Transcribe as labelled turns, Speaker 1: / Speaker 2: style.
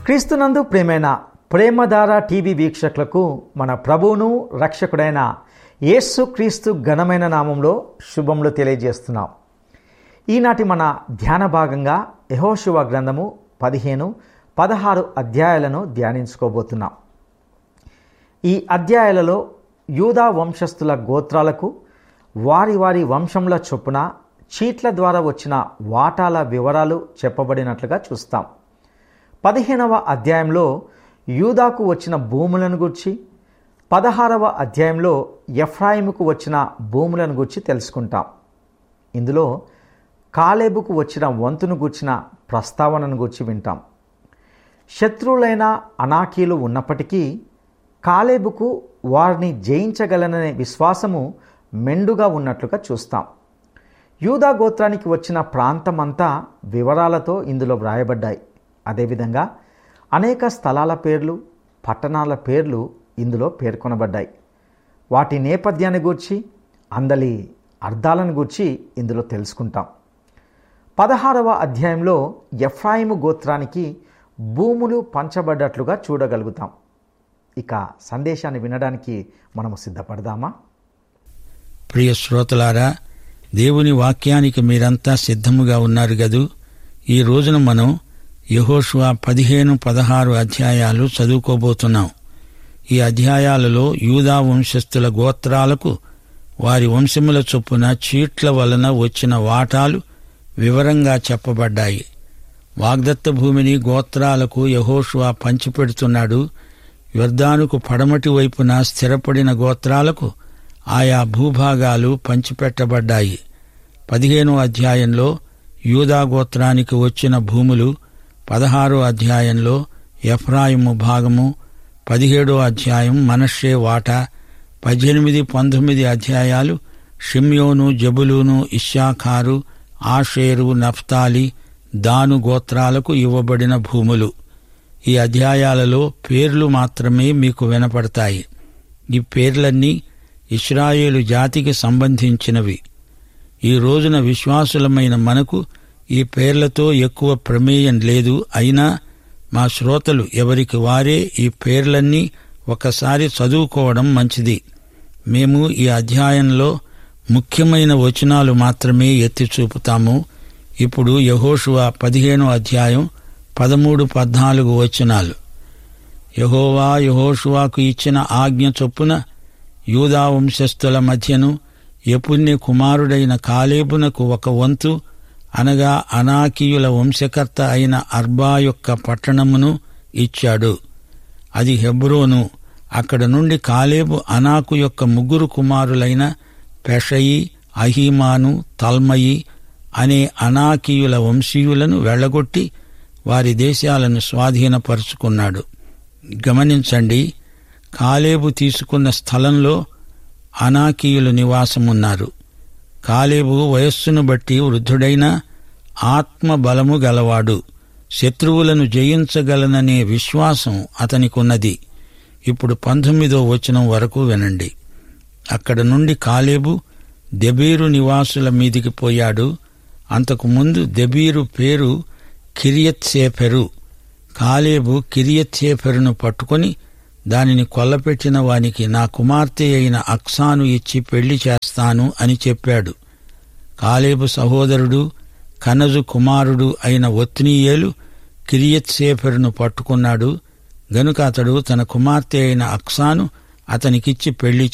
Speaker 1: క్రీస్తునందు ప్రేమైన ప్రేమధార టీవీ వీక్షకులకు మన ప్రభువును రక్షకుడైన యేసు క్రీస్తు ఘనమైన నామంలో శుభములు తెలియజేస్తున్నాం ఈనాటి మన ధ్యాన భాగంగా యహోశివ గ్రంథము పదిహేను పదహారు అధ్యాయాలను ధ్యానించుకోబోతున్నాం ఈ అధ్యాయాలలో యూదా వంశస్థుల గోత్రాలకు వారి వారి వంశంల చొప్పున చీట్ల ద్వారా వచ్చిన వాటాల వివరాలు చెప్పబడినట్లుగా చూస్తాం పదిహేనవ అధ్యాయంలో యూదాకు వచ్చిన భూములను గురించి పదహారవ అధ్యాయంలో ఎఫ్రాయిముకు వచ్చిన భూములను గురించి తెలుసుకుంటాం ఇందులో కాలేబుకు వచ్చిన వంతును గూర్చిన ప్రస్తావనను గురించి వింటాం శత్రువులైన అనాకీలు ఉన్నప్పటికీ కాలేబుకు వారిని జయించగలననే విశ్వాసము మెండుగా ఉన్నట్లుగా చూస్తాం యూదా గోత్రానికి వచ్చిన ప్రాంతమంతా వివరాలతో ఇందులో వ్రాయబడ్డాయి అదేవిధంగా అనేక స్థలాల పేర్లు పట్టణాల పేర్లు ఇందులో పేర్కొనబడ్డాయి వాటి నేపథ్యాన్ని గూర్చి అందలి అర్థాలను గూర్చి ఇందులో తెలుసుకుంటాం పదహారవ అధ్యాయంలో ఎఫ్రాయిము గోత్రానికి భూములు పంచబడ్డట్లుగా చూడగలుగుతాం ఇక సందేశాన్ని వినడానికి మనము సిద్ధపడదామా
Speaker 2: ప్రియ శ్రోతలారా దేవుని వాక్యానికి మీరంతా సిద్ధముగా ఉన్నారు గదు ఈ రోజున మనం యహోషువ పదిహేను పదహారు అధ్యాయాలు చదువుకోబోతున్నాం ఈ అధ్యాయాలలో యూదా వంశస్థుల గోత్రాలకు వారి వంశముల చొప్పున చీట్ల వలన వచ్చిన వాటాలు వివరంగా చెప్పబడ్డాయి వాగ్దత్త భూమిని గోత్రాలకు యహోషువ పంచిపెడుతున్నాడు యుర్దానుకు పడమటి వైపున స్థిరపడిన గోత్రాలకు ఆయా భూభాగాలు పంచిపెట్టబడ్డాయి పదిహేనో అధ్యాయంలో యూదా గోత్రానికి వచ్చిన భూములు పదహారో అధ్యాయంలో ఎఫ్రాయిము భాగము పదిహేడో అధ్యాయం మనషే వాటా పద్దెనిమిది పంతొమ్మిది అధ్యాయాలు Simeon Zebulun Issachar Asher Naphtali Dan గోత్రాలకు ఇవ్వబడిన భూములు ఈ అధ్యాయాలలో పేర్లు మాత్రమే మీకు వినపడతాయి ఈ పేర్లన్నీ ఇస్రాయేలు జాతికి సంబంధించినవి ఈ రోజున విశ్వాసులమైన మనకు ఈ పేర్లతో ఎక్కువ ప్రమేయం లేదు అయినా మా శ్రోతలు ఎవరికి వారే ఈ పేర్లన్నీ ఒకసారి చదువుకోవడం మంచిది మేము ఈ అధ్యాయంలో ముఖ్యమైన వచనాలు మాత్రమే ఎత్తి చూపుతాము ఇప్పుడు యహోషువ పదిహేనో అధ్యాయం పదమూడు పద్నాలుగు వచనాలు యహోవా యహోషువాకు ఇచ్చిన ఆజ్ఞ చొప్పున యూదా వంశస్థుల మధ్యను యపుణ్య కుమారుడైన కాలేబునకు ఒక వంతు అనగా అనాకీయుల వంశకర్త అయిన అర్బా యొక్క పట్టణమును ఇచ్చాడు అది హెబ్రోను అక్కడ నుండి కాలేబు అనాకు యొక్క ముగ్గురు కుమారులైన పెషయి అహీమాను తల్మయి అనే అనాకీయుల వంశీయులను వెళ్లగొట్టి వారి దేశాలను స్వాధీనపరుచుకున్నాడు గమనించండి కాలేబు తీసుకున్న స్థలంలో అనాకీయులు నివాసమున్నారు కాలేబు వయస్సును బట్టి వృద్ధుడైన ఆత్మ బలము గలవాడు శత్రువులను జయించగలననే విశ్వాసం అతనికున్నది ఇప్పుడు పంతొమ్మిదో వచనం వరకు వినండి అక్కడ నుండి కాలేబు దెబీరు నివాసుల మీదికి పోయాడు అంతకు ముందు దెబీరు పేరు కిరియత్సేఫెరు కాలేబు కిరియత్సేఫెరును పట్టుకొని దానిని కొల్లపెట్టిన వానికి నా కుమార్తె అయిన అక్సాను ఇచ్చి పెళ్లి చేస్తాను అని చెప్పాడు కాలేబు సహోదరుడు కనజు కుమారుడు అయిన ఒత్నీయేలు కిరియత్సేఫెరును పట్టుకున్నాడు గనుక అతడు తన కుమార్తె అయిన అక్సాను అతనికిచ్చి పెళ్లి